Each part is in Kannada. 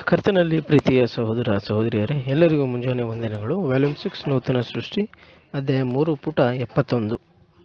ಕರ್ತನಲ್ಲಿ ಪ್ರೀತಿಯ ಸಹೋದರ ಸಹೋದರಿಯರೇ ಎಲ್ಲರಿಗೂ ಮುಂಜಾನೆ ವಂದನೆಗಳು ವ್ಯಾಲ್ಯೂಮ್ ಸಿಕ್ಸ್ ನೂತನ ಸೃಷ್ಟಿ ಅಧ್ಯಾಯ ಮೂರು ಪುಟ ಎಪ್ಪತ್ತೊಂದು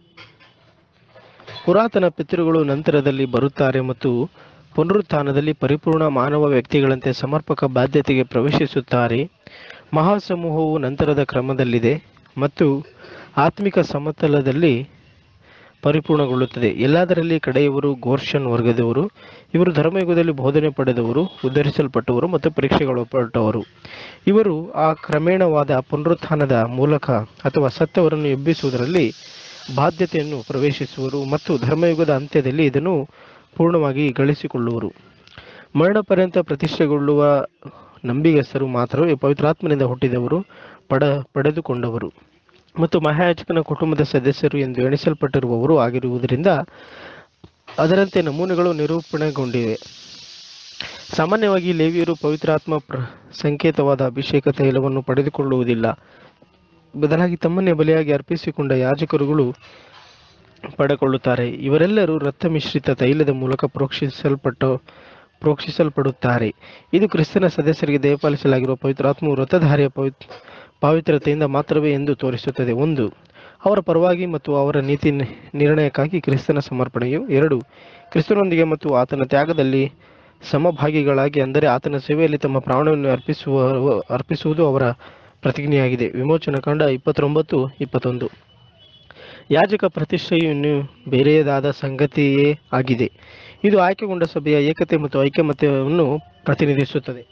ಪುರಾತನ ಪಿತೃಗಳು ನಂತರದಲ್ಲಿ ಬರುತ್ತಾರೆ ಮತ್ತು ಪುನರುತ್ಥಾನದಲ್ಲಿ ಪರಿಪೂರ್ಣ ಮಾನವ ವ್ಯಕ್ತಿಗಳಂತೆ ಸಮರ್ಪಕ ಬಾಧ್ಯತೆಗೆ ಪ್ರವೇಶಿಸುತ್ತಾರೆ ಮಹಾಸಮೂಹವು ನಂತರದ ಕ್ರಮದಲ್ಲಿದೆ ಮತ್ತು ಆತ್ಮಿಕ ಸಮತಲದಲ್ಲಿ ಪರಿಪೂರ್ಣಗೊಳ್ಳುತ್ತದೆ ಎಲ್ಲದರಲ್ಲಿ ಕಡೆಯವರು ಗೋರ್ಷನ್ ವರ್ಗದವರು ಇವರು ಧರ್ಮಯುಗದಲ್ಲಿ ಬೋಧನೆ ಪಡೆದವರು ಉದ್ಧರಿಸಲ್ಪಟ್ಟವರು ಮತ್ತು ಪರೀಕ್ಷೆಗೊಳಪಟ್ಟವರು ಇವರು ಆ ಕ್ರಮೇಣವಾದ ಪುನರುತ್ಥಾನದ ಮೂಲಕ ಅಥವಾ ಸತ್ತವರನ್ನು ಎಬ್ಬಿಸುವುದರಲ್ಲಿ ಬಾಧ್ಯತೆಯನ್ನು ಪ್ರವೇಶಿಸುವರು ಮತ್ತು ಧರ್ಮಯುಗದ ಅಂತ್ಯದಲ್ಲಿ ಇದನ್ನು ಪೂರ್ಣವಾಗಿ ಗಳಿಸಿಕೊಳ್ಳುವರು ಮರಣ ಪರ್ಯಂತ ಪ್ರತಿಷ್ಠೆಗೊಳ್ಳುವ ನಂಬಿಗಸ್ತರು ಮಾತ್ರವೇ ಪವಿತ್ರಾತ್ಮನಿಂದ ಹುಟ್ಟಿದವರು ಪಡ ಪಡೆದುಕೊಂಡವರು ಮತ್ತು ಮಹಾಯಾಜಕನ ಕುಟುಂಬದ ಸದಸ್ಯರು ಎಂದು ಎಣಿಸಲ್ಪಟ್ಟಿರುವವರು ಆಗಿರುವುದರಿಂದ ಅದರಂತೆ ನಮೂನೆಗಳು ನಿರೂಪಣೆಗೊಂಡಿವೆ ಸಾಮಾನ್ಯವಾಗಿ ಲೇವಿಯರು ಪವಿತ್ರಾತ್ಮ ಪ್ರ ಸಂಕೇತವಾದ ಅಭಿಷೇಕ ತೈಲವನ್ನು ಪಡೆದುಕೊಳ್ಳುವುದಿಲ್ಲ ಬದಲಾಗಿ ತಮ್ಮನ್ನೇ ಬಲಿಯಾಗಿ ಅರ್ಪಿಸಿಕೊಂಡ ಯಾಜಕರುಗಳು ಪಡೆಕೊಳ್ಳುತ್ತಾರೆ ಇವರೆಲ್ಲರೂ ರಕ್ತ ಮಿಶ್ರಿತ ತೈಲದ ಮೂಲಕ ಪ್ರೋಕ್ಷಿಸಲ್ಪಟ್ಟ ಪ್ರೋಕ್ಷಿಸಲ್ಪಡುತ್ತಾರೆ ಇದು ಕ್ರಿಸ್ತನ ಸದಸ್ಯರಿಗೆ ದಯಪಾಲಿಸಲಾಗಿರುವ ಪವಿತ್ರಾತ್ಮವು ವ್ರತಧಾರಿಯ ಪವಿತ್ ಪಾವಿತ್ರತೆಯಿಂದ ಮಾತ್ರವೇ ಎಂದು ತೋರಿಸುತ್ತದೆ ಒಂದು ಅವರ ಪರವಾಗಿ ಮತ್ತು ಅವರ ನೀತಿ ನಿ- ನಿರ್ಣಯಕ್ಕಾಗಿ ಕ್ರಿಸ್ತನ ಸಮರ್ಪಣೆಯು ಎರಡು ಕ್ರಿಸ್ತನೊಂದಿಗೆ ಮತ್ತು ಆತನ ತ್ಯಾಗದಲ್ಲಿ ಸಮಭಾಗಿಗಳಾಗಿ ಅಂದರೆ ಆತನ ಸೇವೆಯಲ್ಲಿ ತಮ್ಮ ಪ್ರಾಣವನ್ನು ಅರ್ಪಿಸುವ ಅರ್ಪಿಸುವುದು ಅವರ ಪ್ರತಿಜ್ಞೆಯಾಗಿದೆ ವಿಮೋಚನ ಕಾಂಡ ಇಪ್ಪತ್ತೊಂಬತ್ತು ಇಪ್ಪತ್ತೊಂದು ಯಾಜಕ ಪ್ರತಿಷ್ಠೆಯು ಇನ್ನು ಬೇರೆಯದಾದ ಸಂಗತಿಯೇ ಆಗಿದೆ ಇದು ಆಯ್ಕೆಗೊಂಡ ಸಭೆಯ ಏಕತೆ ಮತ್ತು ಐಕ್ಯಮತ್ಯವನ್ನು ಪ್ರತಿನಿಧಿಸುತ್ತದೆ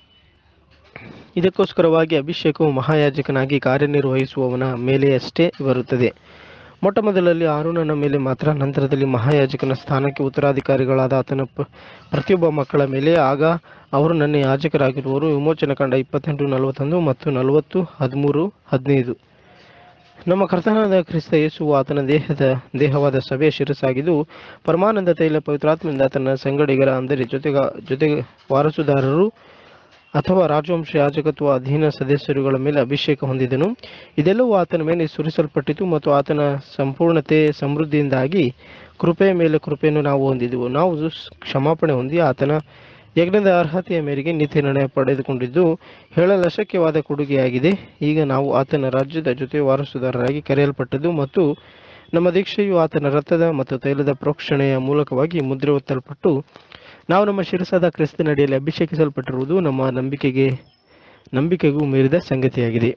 ಇದಕ್ಕೋಸ್ಕರವಾಗಿ ಅಭಿಷೇಕವು ಮಹಾಯಾಜಕನಾಗಿ ಕಾರ್ಯನಿರ್ವಹಿಸುವವನ ಮೇಲೆಯಷ್ಟೇ ಬರುತ್ತದೆ ಮೊಟ್ಟ ಮೊದಲಲ್ಲಿ ಆರುಣನ ಮೇಲೆ ಮಾತ್ರ ನಂತರದಲ್ಲಿ ಮಹಾಯಾಜಕನ ಸ್ಥಾನಕ್ಕೆ ಉತ್ತರಾಧಿಕಾರಿಗಳಾದ ಆತನ ಪ- ಪ್ರತಿಯೊಬ್ಬ ಮಕ್ಕಳ ಮೇಲೆ ಆಗ ಅವರು ನನ್ನ ಯಾಜಕರಾಗಿರುವರು ವಿಮೋಚನ ಕಂಡ ಇಪ್ಪತ್ತೆಂಟು ನಲವತ್ತೊಂದು ಮತ್ತು ನಲವತ್ತು ಹದಿಮೂರು ಹದಿನೈದು ನಮ್ಮ ಕರ್ತನಾದ ಕ್ರಿಸ್ತ ಯೇಸುವು ಆತನ ದೇಹದ ದೇಹವಾದ ಸಭೆಯ ಶಿರಸ್ಸಾಗಿದ್ದು ಪರಮಾನಂದ ತೈಲ ಪವಿತ್ರಾತ್ಮದಿಂದ ತನ್ನ ಸಂಗಡಿಗರ ಅಂದರೆ ಜೊತೆಗ ಜೊತೆ ವಾರಸುದಾರರು ಅಥವಾ ರಾಜವಂಶ ಯಾಜಕತ್ವ ಅಧೀನ ಸದಸ್ಯರುಗಳ ಮೇಲೆ ಅಭಿಷೇಕ ಹೊಂದಿದನು ಇದೆಲ್ಲವೂ ಆತನ ಮೇಲೆ ಸುರಿಸಲ್ಪಟ್ಟಿತು ಮತ್ತು ಆತನ ಸಂಪೂರ್ಣತೆ ಸಮೃದ್ಧಿಯಿಂದಾಗಿ ಕೃಪೆಯ ಮೇಲೆ ಕೃಪೆಯನ್ನು ನಾವು ಹೊಂದಿದೆವು ನಾವು ಸ್- ಕ್ಷಮಾಪಣೆ ಹೊಂದಿ ಆತನ ಯಜ್ಞದ ಅರ್ಹತೆಯ ಮೇರೆಗೆ ನೀತಿ ನಿರ್ಣಯ ಪಡೆದುಕೊಂಡಿದ್ದು ಹೇಳಲು ಅಶಕ್ಯವಾದ ಕೊಡುಗೆಯಾಗಿದೆ ಈಗ ನಾವು ಆತನ ರಾಜ್ಯದ ಜೊತೆ ವಾರಸುದಾರರಾಗಿ ಕರೆಯಲ್ಪಟ್ಟದ್ದು ಮತ್ತು ನಮ್ಮ ದೀಕ್ಷೆಯು ಆತನ ರಥದ ಮತ್ತು ತೈಲದ ಪ್ರೋಕ್ಷಣೆಯ ಮೂಲಕವಾಗಿ ಮುದ್ರೆ ಒತ್ತಲ್ಪಟ್ಟು ನಾವು ನಮ್ಮ ಶಿರಸಾದ ಕ್ರಿಸ್ತನಡಿಯಲ್ಲಿ ಅಭಿಷೇಕಿಸಲ್ಪಟ್ಟಿರುವುದು ನಮ್ಮ ನಂಬಿಕೆಗೆ ನಂಬಿಕೆಗೂ ಮೀರಿದ ಸಂಗತಿಯಾಗಿದೆ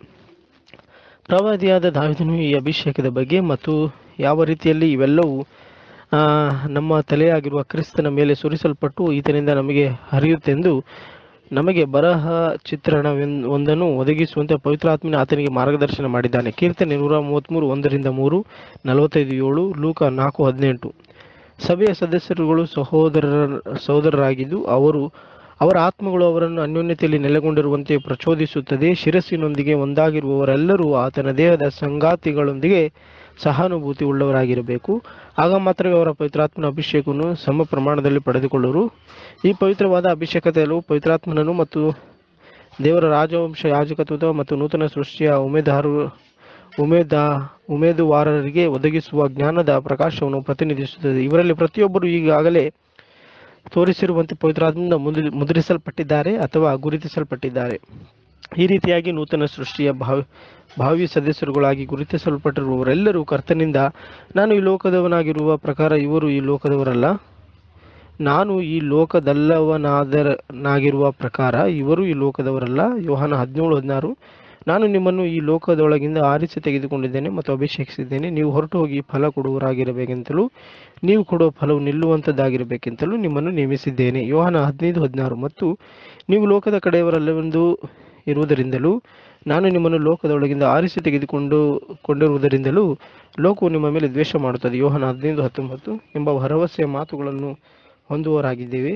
ಪ್ರವಾದಿಯಾದ ದಾವಿದನು ಈ ಅಭಿಷೇಕದ ಬಗ್ಗೆ ಮತ್ತು ಯಾವ ರೀತಿಯಲ್ಲಿ ಇವೆಲ್ಲವೂ ಆ, ನಮ್ಮ ತಲೆಯಾಗಿರುವ ಕ್ರಿಸ್ತನ ಮೇಲೆ ಸುರಿಸಲ್ಪಟ್ಟು ಈತನಿಂದ ನಮಗೆ ಹರಿಯುತ್ತೆಂದು ನಮಗೆ ಬರಹ ಚಿತ್ರಣ ಒಂದನ್ನು ಒದಗಿಸುವಂತೆ ಪವಿತ್ರಾತ್ಮನ ಆತನಿಗೆ ಮಾರ್ಗದರ್ಶನ ಮಾಡಿದ್ದಾನೆ ಕೀರ್ತನೆ ನೂರ ಮೂವತ್ತ್ಮೂರು ಒಂದರಿಂದ ಮೂರು ನಲವತ್ತೈದು ಏಳು ಲೂಕ ನಾಲ್ಕು ಹದಿನೆಂಟು ಸಭೆಯ ಸದಸ್ಯರುಗಳು ಸಹೋದರರ ಸಹೋದರರಾಗಿದ್ದು ಅವರು ಅವರ ಆತ್ಮಗಳು ಅವರನ್ನು ಅನ್ಯೋನ್ಯತೆಯಲ್ಲಿ ನೆಲೆಗೊಂಡಿರುವಂತೆ ಪ್ರಚೋದಿಸುತ್ತದೆ ಶಿರಸ್ಸಿನೊಂದಿಗೆ ಒಂದಾಗಿರುವವರೆಲ್ಲರೂ ಆತನ ದೇಹದ ಸಂಗಾತಿಗಳೊಂದಿಗೆ ಸಹಾನುಭೂತಿ ಉಳ್ಳವರಾಗಿರಬೇಕು ಆಗ ಮಾತ್ರವೇ ಅವರ ಪವಿತ್ರಾತ್ಮನ ಅಭಿಷೇಕವನ್ನು ಸಮ ಪ್ರಮಾಣದಲ್ಲಿ ಪಡೆದುಕೊಳ್ಳುವರು ಈ ಪವಿತ್ರವಾದ ಅಭಿಷೇಕ ತೈಲವು ಪವಿತ್ರಾತ್ಮನನ್ನು ಮತ್ತು ದೇವರ ರಾಜವಂಶ ಯಾಜಕತ್ವದ ಮತ್ತು ನೂತನ ಸೃಷ್ಟಿಯ ಉಮೇದಾರು ಉಮೇದ ಉಮೇದುವಾರರಿಗೆ ಒದಗಿಸುವ ಜ್ಞಾನದ ಪ್ರಕಾಶವನ್ನು ಪ್ರತಿನಿಧಿಸುತ್ತದೆ ಇವರಲ್ಲಿ ಪ್ರತಿಯೊಬ್ಬರು ಈಗಾಗಲೇ ತೋರಿಸಿರುವಂತೆ ಪವಿತ್ರಾತ್ಮದಿಂದ ಮುದ್ರಿ ಮುದ್ರಿಸಲ್ಪಟ್ಟಿದ್ದಾರೆ ಅಥವಾ ಗುರುತಿಸಲ್ಪಟ್ಟಿದ್ದಾರೆ ಈ ರೀತಿಯಾಗಿ ನೂತನ ಸೃಷ್ಟಿಯ ಭಾವಿ ಭಾವಿ ಸದಸ್ಯರುಗಳಾಗಿ ಗುರುತಿಸಲ್ಪಟ್ಟಿರುವವರೆಲ್ಲರೂ ಕರ್ತನಿಂದ ನಾನು ಈ ಲೋಕದವನಾಗಿರುವ ಪ್ರಕಾರ ಇವರು ಈ ಲೋಕದವರಲ್ಲ ನಾನು ಈ ಲೋಕದಲ್ಲವನಾದನಾಗಿರುವ ಪ್ರಕಾರ ಇವರು ಈ ಲೋಕದವರಲ್ಲ ಯೋಹಾನ ಹದಿನೇಳು ಹದಿನಾರು ನಾನು ನಿಮ್ಮನ್ನು ಈ ಲೋಕದೊಳಗಿಂದ ಆರಿಸಿ ತೆಗೆದುಕೊಂಡಿದ್ದೇನೆ ಮತ್ತು ಅಭಿಷೇಕಿಸಿದ್ದೇನೆ ನೀವು ಹೊರಟು ಹೋಗಿ ಫಲ ಕೊಡುವವರಾಗಿರಬೇಕೆಂತಲೂ ನೀವು ಕೊಡುವ ಫಲವು ನಿಲ್ಲುವಂಥದ್ದಾಗಿರಬೇಕೆಂತಲೂ ನಿಮ್ಮನ್ನು ನೇಮಿಸಿದ್ದೇನೆ ಯೋಹಾನ ಹದಿನೈದು ಹದಿನಾರು ಮತ್ತು ನೀವು ಲೋಕದ ಕಡೆಯವರಲ್ಲವೆಂದು ಇರುವುದರಿಂದಲೂ ನಾನು ನಿಮ್ಮನ್ನು ಲೋಕದೊಳಗಿಂದ ಆರಿಸಿ ತೆಗೆದುಕೊಂಡು ಕೊಂಡಿರುವುದರಿಂದಲೂ ಲೋಕವು ನಿಮ್ಮ ಮೇಲೆ ದ್ವೇಷ ಮಾಡುತ್ತದೆ ಯೋಹನ ಹದಿನೈದು ಹತ್ತೊಂಬತ್ತು ಎಂಬ ಭರವಸೆಯ ಮಾತುಗಳನ್ನು ಹೊಂದುವವರಾಗಿದ್ದೇವೆ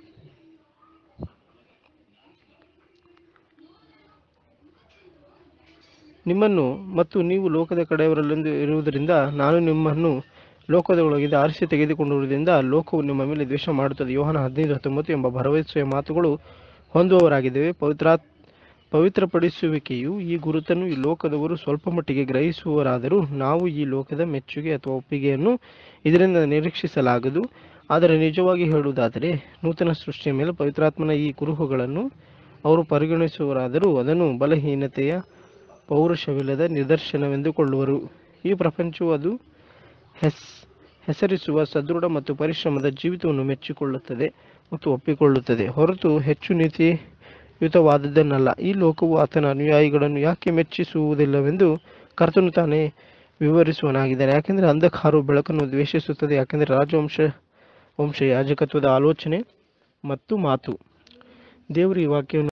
ನಿಮ್ಮನ್ನು ಮತ್ತು ನೀವು ಲೋಕದ ಕಡೆಯವರಲ್ಲೆಂದು ಇರುವುದರಿಂದ ನಾನು ನಿಮ್ಮನ್ನು ಲೋಕದೊಳಗಿಂದ ಆರಿಸಿ ತೆಗೆದುಕೊಂಡಿರುವುದರಿಂದ ಲೋಕವು ನಿಮ್ಮ ಮೇಲೆ ದ್ವೇಷ ಮಾಡುತ್ತದೆ ಯೋಹನ ಹದಿನೈದು ಹತ್ತೊಂಬತ್ತು ಎಂಬ ಭರವಸೆಯ ಮಾತುಗಳು ಹೊಂದುವವರಾಗಿದ್ದೇವೆ ಪವಿತ್ರಾತ್ ಪವಿತ್ರಪಡಿಸುವಿಕೆಯು ಈ ಗುರುತನ್ನು ಈ ಲೋಕದವರು ಸ್ವಲ್ಪ ಮಟ್ಟಿಗೆ ಗ್ರಹಿಸುವರಾದರೂ ನಾವು ಈ ಲೋಕದ ಮೆಚ್ಚುಗೆ ಅಥವಾ ಒಪ್ಪಿಗೆಯನ್ನು ಇದರಿಂದ ನಿರೀಕ್ಷಿಸಲಾಗದು ಆದರೆ ನಿಜವಾಗಿ ಹೇಳುವುದಾದರೆ ನೂತನ ಸೃಷ್ಟಿಯ ಮೇಲೆ ಪವಿತ್ರಾತ್ಮನ ಈ ಕುರುಹುಗಳನ್ನು ಅವರು ಪರಿಗಣಿಸುವರಾದರೂ ಅದನ್ನು ಬಲಹೀನತೆಯ ಪೌರುಷವಿಲ್ಲದ ನಿದರ್ಶನವೆಂದುಕೊಳ್ಳುವರು ಈ ಪ್ರಪಂಚವು ಅದು ಹೆಸ್ ಹೆಸರಿಸುವ ಸದೃಢ ಮತ್ತು ಪರಿಶ್ರಮದ ಜೀವಿತವನ್ನು ಮೆಚ್ಚಿಕೊಳ್ಳುತ್ತದೆ ಮತ್ತು ಒಪ್ಪಿಕೊಳ್ಳುತ್ತದೆ ಹೊರತು ಹೆಚ್ಚು ನೀತಿಯುತವಾದದ್ದನ್ನಲ್ಲ ಈ ಲೋಕವು ಆತನ ಅನುಯಾಯಿಗಳನ್ನು ಯಾಕೆ ಮೆಚ್ಚಿಸುವುದಿಲ್ಲವೆಂದು ಕರ್ತನು ತಾನೇ ವಿವರಿಸುವನಾಗಿದ್ದಾನೆ ಯಾಕೆಂದರೆ ಅಂಧಕಾರವು ಬೆಳಕನ್ನು ದ್ವೇಷಿಸುತ್ತದೆ ಯಾಕೆಂದರೆ ರಾಜವಂಶ ವಂಶ ಯಾಜಕತ್ವದ ಆಲೋಚನೆ ಮತ್ತು ಮಾತು ದೇವರು ಈ ವಾಕ್ಯವನ್ನು